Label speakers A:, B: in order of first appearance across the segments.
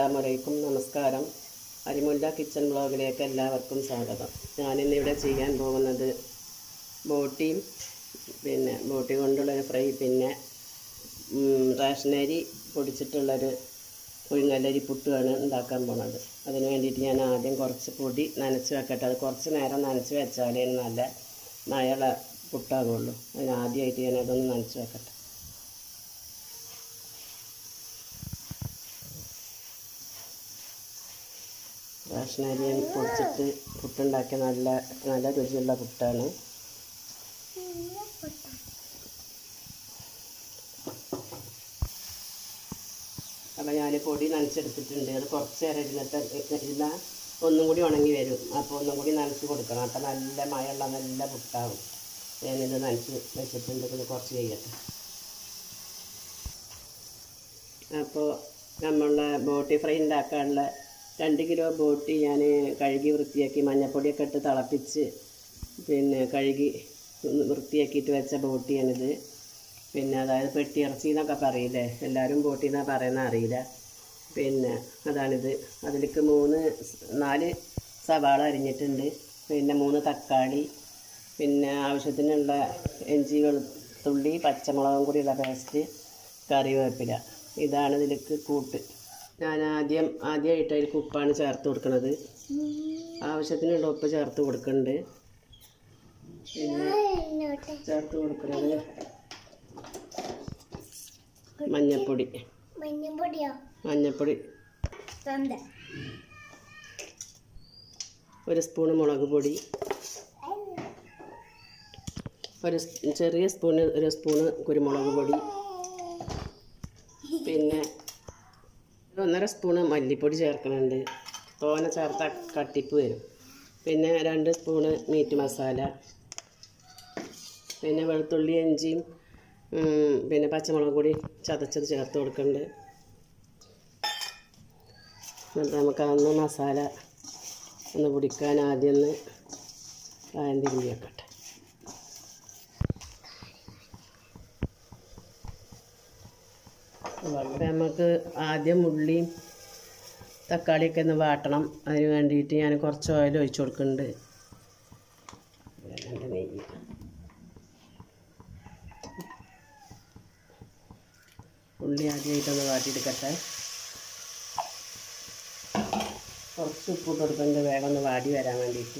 A: അസ്സലാമലൈക്കും നമസ്കാരം അരിമുല്ല കിച്ചൺ ബ്ലോഗിലേക്ക് എല്ലാവർക്കും സ്വാഗതം ഞാനിന്നിവിടെ ചെയ്യാൻ പോകുന്നത് ബോട്ടിയും പിന്നെ ബോട്ടി കൊണ്ടുള്ളൊരു ഫ്രൈ പിന്നെ ഉം, റേഷനരി പൊടിച്ചിട്ടുള്ളൊരു പുഴുങ്ങലരി പുട്ടുമാണ് ഉണ്ടാക്കാൻ പോണത് അതിന് വേണ്ടിയിട്ട് ഞാൻ ആദ്യം കുറച്ച് പൊടി നനച്ച് വെക്കട്ടെ അത് കുറച്ച് നേരം നനച്ച് വെച്ചാലേ നല്ല മഴയുള്ള പുട്ടാകുള്ളൂ അതിന് ആദ്യമായിട്ട് ഞാൻ അതൊന്ന് നനച്ച് വെക്കട്ടെ റേഷനരി പൊടിച്ചിട്ട് പുട്ടുണ്ടാക്കിയ നല്ല നല്ല രുചിയുള്ള പുട്ടാണ് അപ്പോൾ ഞാൻ പൊടി നനച്ചെടുത്തിട്ടുണ്ട് അത് കുറച്ച് നേരം ഇരുന്നിട്ട് ഇരുന്ന ഒന്നും കൂടി ഉണങ്ങി വരും അപ്പോൾ ഒന്നും കൂടി നനച്ച് കൊടുക്കണം അപ്പോൾ നല്ല മഴയുള്ള നല്ല പുട്ടാവും ഞാനിത് നനച്ച് വെച്ചിട്ടുണ്ട് ഇത് കുറച്ച് ചെയ്യട്ടെ അപ്പോൾ നമ്മളുടെ ബോട്ടി ഫ്രൈ ഉണ്ടാക്കാനുള്ള രണ്ട് കിലോ ബോട്ടി ഞാൻ കഴുകി വൃത്തിയാക്കി മഞ്ഞൾപ്പൊടിയൊക്കെ ഇട്ട് തിളപ്പിച്ച് പിന്നെ കഴുകി ഒന്ന് വൃത്തിയാക്കിയിട്ട് വെച്ച ബോട്ടിയാണിത് പിന്നെ അതായത് പെട്ടി ഇറച്ചി എന്നൊക്കെ പറയില്ലേ എല്ലാവരും ബോട്ടി എന്നാ പറയുന്ന അറിയില്ല പിന്നെ അതാണിത് അതിലേക്ക് മൂന്ന് സ് നാല് സവാള അരിഞ്ഞിട്ടുണ്ട് പിന്നെ മൂന്ന് തക്കാളി പിന്നെ ആവശ്യത്തിനുള്ള ഇഞ്ചി വെളുത്തുള്ളി പച്ചമുളകും കൂടിയുള്ള പേസ്റ്റ് കറിവേപ്പില ഇതാണ് ഇതിലേക്ക് കൂട്ട് ഞാൻ ആദ്യം ആദ്യമായിട്ട് അതിലേക്ക് ഉപ്പാണ് ചേർത്ത് കൊടുക്കുന്നത് ആവശ്യത്തിനുള്ള ഉപ്പ് ചേർത്ത് കൊടുക്കുന്നുണ്ട് പിന്നെ ചേർത്ത് കൊടുക്കുന്നത് മഞ്ഞൾപ്പൊടി
B: മഞ്ഞപ്പൊടിയോ
A: മഞ്ഞൾപ്പൊടി
B: തന്ത
A: ഒരു സ്പൂണ് മുളക് പൊടി ഒരു സ് ചെറിയ സ്പൂണ് ഒരു സ്പൂണ് കുരുമുളക് പൊടി പിന്നെ ഒരു ഒന്നര സ്പൂണ് മല്ലിപ്പൊടി ചേർക്കുന്നുണ്ട് തോന ചേർത്ത കട്ടിപ്പ് വരും പിന്നെ രണ്ട് സ്പൂണ് മീറ്റ് മസാല പിന്നെ വെളുത്തുള്ളി ഇഞ്ചിയും ഉം, പിന്നെ പച്ചമുളക് കൂടി ചതച്ചത് ചേർത്ത് കൊടുക്കുന്നുണ്ട് എന്നിട്ട് നമുക്ക് അന്ന് മസാല ഒന്ന് പിടിക്കാൻ ആദ്യം ഒന്ന് കായം തിരുമ്പി വെക്കട്ടെ അപ്പം നമുക്ക് ആദ്യം ഉള്ളിയും തക്കാളിയൊക്കെ ഒന്ന് വാട്ടണം അതിന് വേണ്ടിയിട്ട് ഞാൻ കുറച്ച് ഓയിൽ ഒഴിച്ച് കൊടുക്കുന്നുണ്ട് രണ്ട് നെയ്യ് ഉള്ളി ആദ്യമായിട്ടൊന്ന് വാട്ടിയെടുക്കട്ടെ കുറച്ച് ഉപ്പിട്ട് കൊടുക്കുന്നുണ്ട് വേഗം ഒന്ന് വാടി വരാൻ വേണ്ടിയിട്ട്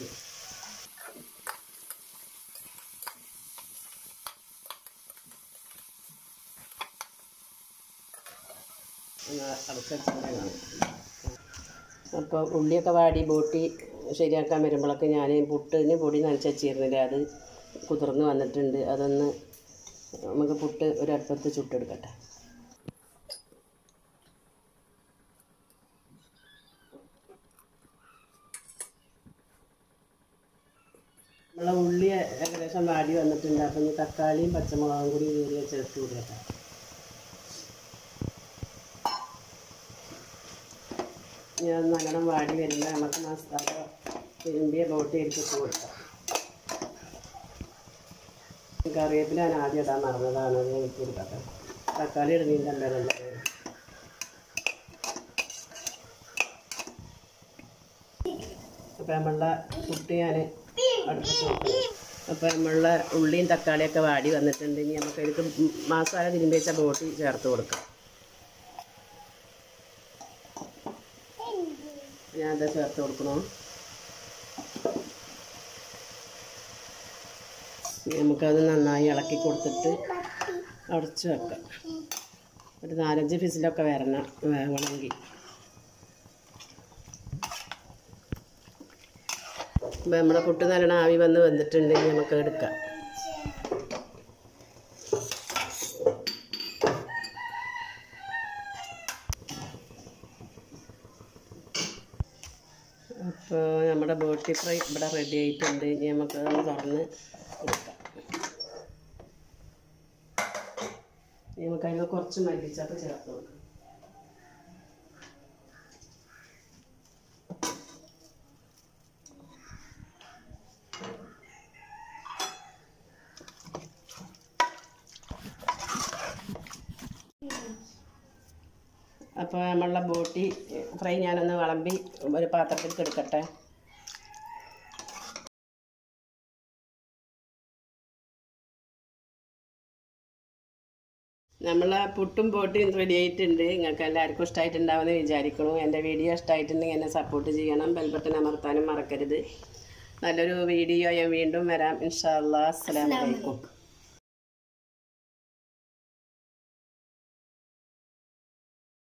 A: ഒന്ന് അടച്ചുകൂടെ കാണും അപ്പോൾ ഉള്ളിയൊക്കെ വാടി ബോട്ടി ശരിയാക്കാൻ വരുമ്പോഴൊക്കെ ഞാൻ പുട്ടിന് പൊടി നനച്ച് വെച്ചിരുന്നില്ല അത് കുതിർന്ന് വന്നിട്ടുണ്ട് അതൊന്ന് നമുക്ക് പുട്ട് ഒരു അടുപ്പത്ത് ചുട്ടെടുക്കട്ടെ നമ്മളെ ഉള്ളി ഏകദേശം വാടി വന്നിട്ടുണ്ട് അപ്പം ഇനി തക്കാളിയും പച്ചമുളകും കൂടി കീറിയ ചേർത്ത് കൊടുക്കട്ടെ ഞാൻ നല്ലോണം വാടി വരുമ്പോൾ നമുക്ക് മസാല തിരുമ്പിയ ബോട്ടി എടുത്തിട്ട് കൊടുക്കാം കറിവേപ്പില ഞാൻ ആദ്യം ഇടാൻ മറന്നതാണ് അത് എനിക്ക് കൊടുക്കട്ടെ തക്കാളി ഇടുന്നില്ലല്ലോ നല്ലത് അപ്പം നമ്മളുടെ കുട്ടി ഞാൻ അടുപ്പത്ത് വെക്കും അപ്പോൾ നമ്മളുടെ ഉള്ളിയും തക്കാളിയൊക്കെ വാടി വന്നിട്ടുണ്ട് ഇനി നമുക്ക് ഇതിലേക്ക് മസാല തിരുമ്പി വെച്ച ബോട്ടി ചേർത്ത് കൊടുക്കാം ഞാൻ അത് ചേർത്ത് കൊടുക്കണോ ഇനി നമുക്കത് നന്നായി ഇളക്കി കൊടുത്തിട്ട് അടച്ച് വെക്കാം ഒരു നാലഞ്ച് ഫിസിലൊക്കെ വരണം വേവണമെങ്കിൽ ഇപ്പം നമ്മുടെ പുട്ട് നല്ലോണം ആവി വന്ന് വന്നിട്ടുണ്ടെങ്കിൽ നമുക്ക് എടുക്കാം അപ്പോൾ നമ്മുടെ ബോട്ടി ഫ്രൈ ഇവിടെ റെഡി ആയിട്ടുണ്ട് ഇനി നമുക്ക് അതൊന്ന് തുറന്ന് കൊടുക്കാം ഇനി നമുക്ക് അതിൽ കുറച്ച് മല്ലിച്ചപ്പ് ചേർത്ത് കൊടുക്കാം അപ്പോൾ നമ്മളുടെ ബോട്ടി ഫ്രൈ ഞാനൊന്ന് വിളമ്പി ഒരു പാത്രത്തിൽ എടുക്കട്ടെ നമ്മളെ പുട്ടും ബോട്ടിയും റെഡി ആയിട്ടുണ്ട് നിങ്ങൾക്ക് എല്ലാവർക്കും ഇഷ്ടമായിട്ടുണ്ടാവുമെന്ന് വിചാരിക്കണു എൻ്റെ വീഡിയോ ഇഷ്ടമായിട്ടുണ്ടെങ്കിൽ എന്നെ സപ്പോർട്ട് ചെയ്യണം ബെൽബട്ടൺ അമർത്താനും മറക്കരുത് നല്ലൊരു വീഡിയോ ഞാൻ വീണ്ടും വരാം ഇൻഷാ അല്ലാ അസ്സലാമു അലൈക്കും